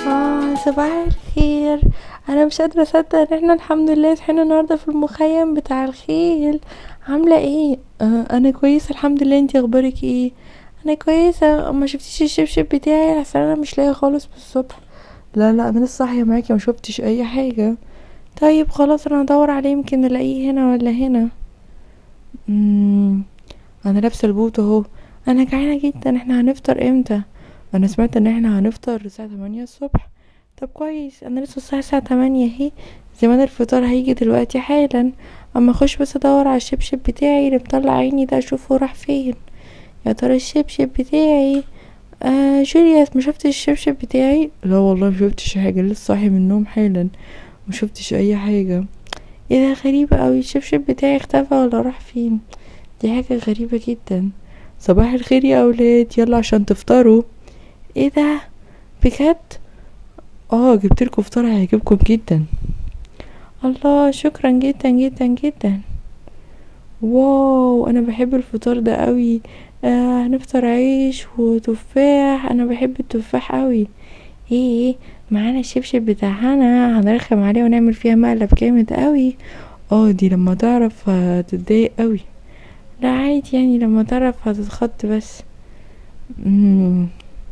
اه صباح الخير انا مش قادره اصدق ان احنا الحمد لله صحينا النهارده في المخيم بتاع الخيل عامله ايه آه انا كويسه الحمد لله انتي اخبارك ايه انا كويسه ما شفتيش الشبشب بتاعي عشان انا مش لاقيه خالص بالصبح لا لا انا لسه صاحيه معاكي ما شفتش اي حاجه طيب خلاص انا هدور عليه يمكن الاقيه هنا ولا هنا مم. انا لابسه البوت اهو انا جعانه جدا احنا هنفطر امتى انا سمعت ان احنا هنفطر الساعه 8 الصبح طب كويس انا لسه الساعه الساعه 8 اهي زمان الفطار هيجي دلوقتي حالا اما اخش بس ادور على الشبشب بتاعي اللي مطلع عيني ده اشوفه راح فين يا ترى الشبشب بتاعي آه جولياس ما شفتش الشبشب بتاعي لا والله ما شفتش حاجه لسه صاحي من النوم حالا ما شفتش اي حاجه ايه ده غريبه قوي الشبشب بتاعي اختفى ولا راح فين دي حاجه غريبه جدا صباح الخير يا اولاد يلا عشان تفطروا ايه ده بجد اه جبتلكوا فطار هيعجبكم جدا الله شكرا جدا جدا جدا واو انا بحب الفطار ده قوي آه هنفطر عيش وتفاح انا بحب التفاح قوي ايه ايه معانا الشبشب بتاعنا هنرخم عليه ونعمل فيها مقلب جامد قوي اه دي لما تعرف هتتضايق قوي لا عادي يعني لما تعرف هتتخط بس مم.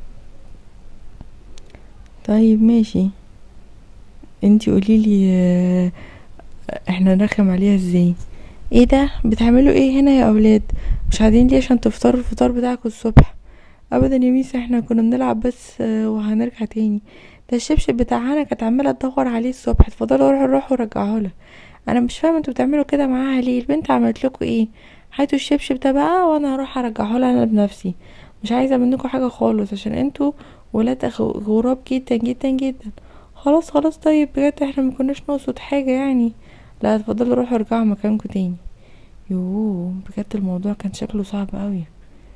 طيب ماشي انتي قوليلي آه، احنا نرخم عليها ازاي ايه ده بتعملوا ايه هنا يا اولاد مش قاعدين ليه عشان تفطروا الفطار بتاعكم الصبح ابدا يا ميس احنا كنا بنلعب بس آه، وهنرجع تاني ده الشبشب بتاعنا كانت عماله تدور عليه الصبح اتفضلوا روحوا روحوا رجعوه لها انا مش فاهمه انتوا بتعملوا كده معاها ليه البنت عملت لكم ايه هاتوا الشبشب ده بقى وانا هروح ارجعه لها انا بنفسي مش عايزه منكم حاجه خالص عشان انتوا ولاد أخ- غراب جدا جدا جدا خلاص خلاص طيب بجد احنا ما كناش نقصد حاجه يعني لا اتفضلوا روحوا ارجعوا مكانكم تاني يوه بجد الموضوع كان شكله صعب قوي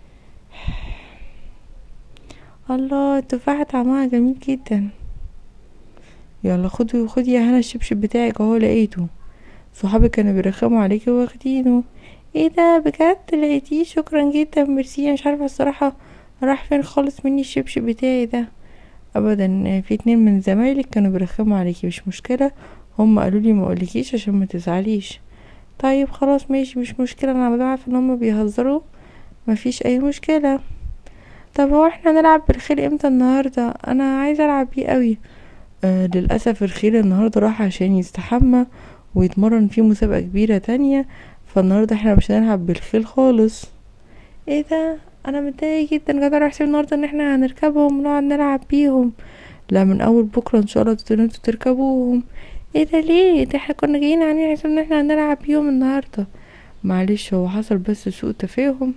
الله التفاحة طعمها جميل جدا يلا خدي خدي يا هنا الشبشب بتاعك اهو لقيته صحابك كانوا بيرخموا عليكي واخدينه ايه ده بجد لقيتيه شكرا جدا ميرسي مش عارفه الصراحه راح فين خالص مني الشبشب بتاعي ده ابدا في اتنين من زمايلك كانوا بيرخموا عليكي مش مشكله هم قالوا لي ما اقولكيش عشان ما تزعليش طيب خلاص ماشي مش مشكله انا مدام عارفه ان هم بيهزروا مفيش اي مشكله طب هو احنا هنلعب بالخيل امتى النهارده انا عايزه العب بيه قوي آه للاسف الخيل النهارده راح عشان يستحمى ويتمرن في مسابقه كبيره تانية فالنهارده احنا مش هنلعب بالخيل خالص ايه ده انا متضايقه جدا جدع حسين النهارده ان احنا هنركبهم ونقعد نلعب بيهم لا من اول بكره ان شاء الله تقدروا انتوا تركبوهم ايه ده ليه ده احنا كنا جايين عليه عشان ان احنا هنلعب بيهم النهارده معلش هو حصل بس سوء تفاهم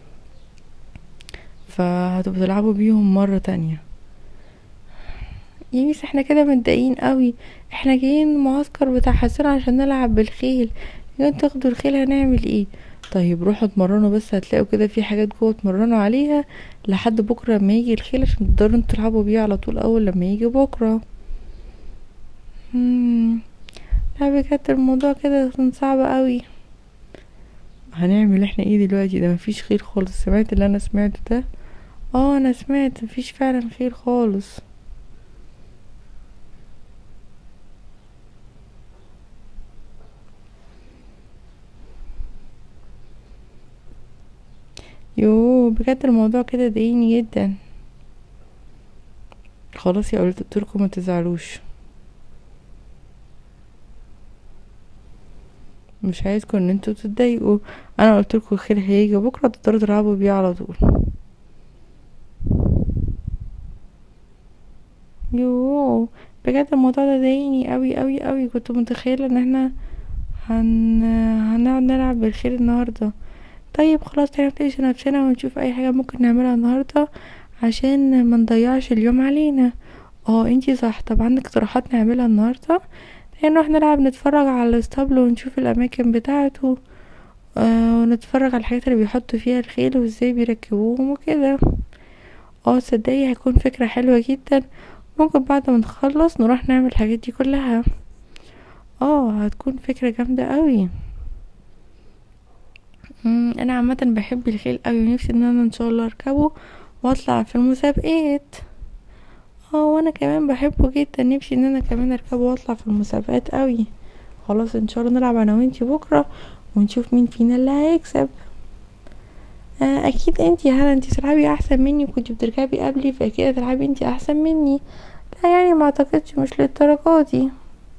فهتبقوا تلعبوا بيهم مرة تانية يا ميس احنا كده متضايقين قوي احنا جايين المعسكر بتاع حسن عشان نلعب بالخيل جايين تاخدوا الخيل هنعمل ايه طيب روحوا اتمرنوا بس هتلاقوا كده في حاجات جوه اتمرنوا عليها لحد بكره لما يجي الخيل عشان تقدروا انتوا تلعبوا بيه على طول اول لما يجي بكره مم. لا بجد الموضوع كده كان صعب قوي هنعمل احنا ايه دلوقتي ده مفيش خيل خالص سمعت اللي انا سمعته ده اه انا سمعت مفيش فعلا خيل خالص يوه بجد الموضوع كده ضايقني جدا خلاص يا قلت قلتلكوا ما تزعلوش مش عايزكم ان انتوا تتضايقوا انا قلتلكوا الخيل هيجي بكره تقدروا تلعبوا بيه على طول يوه بجد الموضوع ده ضايقني قوي قوي قوي كنت متخيله ان احنا هن... هنقعد نلعب بالخيل النهارده طيب خلاص تعالى نفتش نفسنا ونشوف اي حاجه ممكن نعملها النهارده عشان ما نضيعش اليوم علينا اه انتي صح طب عندك اقتراحات نعملها النهارده تعالى نروح نلعب نتفرج على الاسطبل ونشوف الاماكن بتاعته آه ونتفرج على الحاجات اللي بيحطوا فيها الخيل وازاي بيركبوهم وكده اه تصدقي هيكون فكرة حلوة جدا ممكن بعد ما نخلص نروح نعمل الحاجات دي كلها اه هتكون فكرة جامدة قوي مم، انا عامة بحب الخيل قوي ونفسي ان انا ان شاء الله اركبه واطلع في المسابقات اه وانا كمان بحبه جدا نفسي ان انا كمان اركبه واطلع في المسابقات قوي خلاص ان شاء الله نلعب انا وانتي بكره ونشوف مين فينا اللي هيكسب آه اكيد انتي هلا انتي تلعبي احسن مني وكنتي بتركبي قبلي فاكيد هتلعبي انتي احسن مني لا يعني ما اعتقدش مش للدرجه دي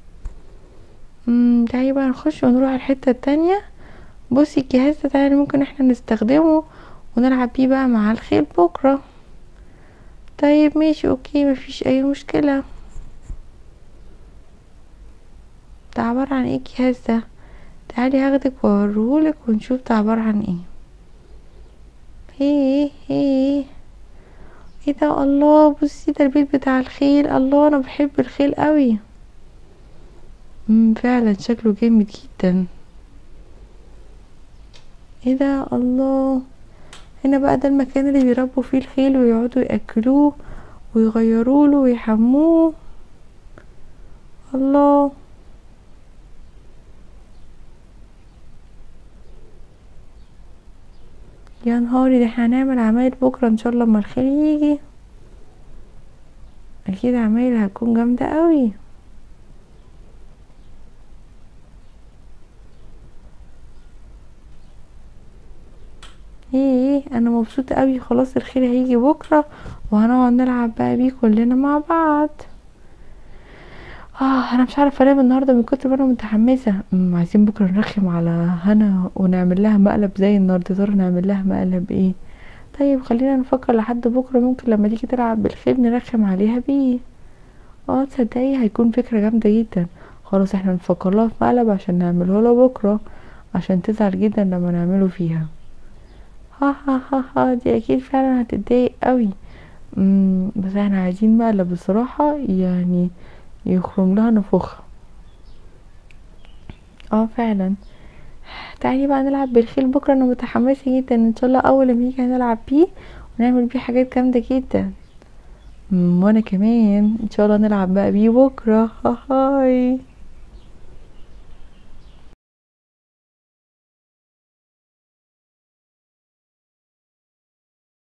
امم تعالي بقى نخش ونروح الحته التانية بصي الجهاز ده تعالي ممكن احنا نستخدمه ونلعب بيه بقى مع الخيل بكره طيب ماشي اوكي مفيش اي مشكله ده عبارة عن ايه الجهاز ده تعالي هاخدك واوريهولك ونشوف ده عبارة عن ايه ايه ايه ايه ده الله بصي ده البيت بتاع الخيل الله انا بحب الخيل قوي امم فعلا شكله جامد جدا ايه ده الله هنا بقى ده المكان اللي بيربوا فيه الخيل ويقعدوا ياكلوه ويغيروله ويحموه الله يا نهاري ده احنا هنعمل عمايل بكره ان شاء الله لما الخيل يجي اكيد عمايل هتكون جامده قوي ايه ايه انا مبسوطه قوي خلاص الخيل هيجي بكره وهنقعد نلعب بقى بيه كلنا مع بعض اه انا مش عارفه انام النهارده من كتر ما انا متحمسه أمم، عايزين بكره نرخم على هنا ونعمل لها مقلب زي النهارده ترى نعمل لها مقلب ايه طيب خلينا نفكر لحد بكره ممكن لما تيجي تلعب بالخيل نرخم عليها بيه اه تصدقي هيكون فكره جامده جدا خلاص احنا نفكر لها في مقلب عشان نعمله لها بكره عشان تزعل جدا لما نعمله فيها ها ها ها ها دي اكيد فعلا هتتضايق قوي امم بس احنا عايزين مقلب بصراحه يعني يخرم لها نفوخها اه فعلا تعالي بقى نلعب بالخيل بكره انا متحمسه جدا ان شاء الله اول ما يجي هنلعب بيه ونعمل بيه حاجات جامده جدا أمم، وانا كمان ان شاء الله نلعب بقى بيه بكره هاي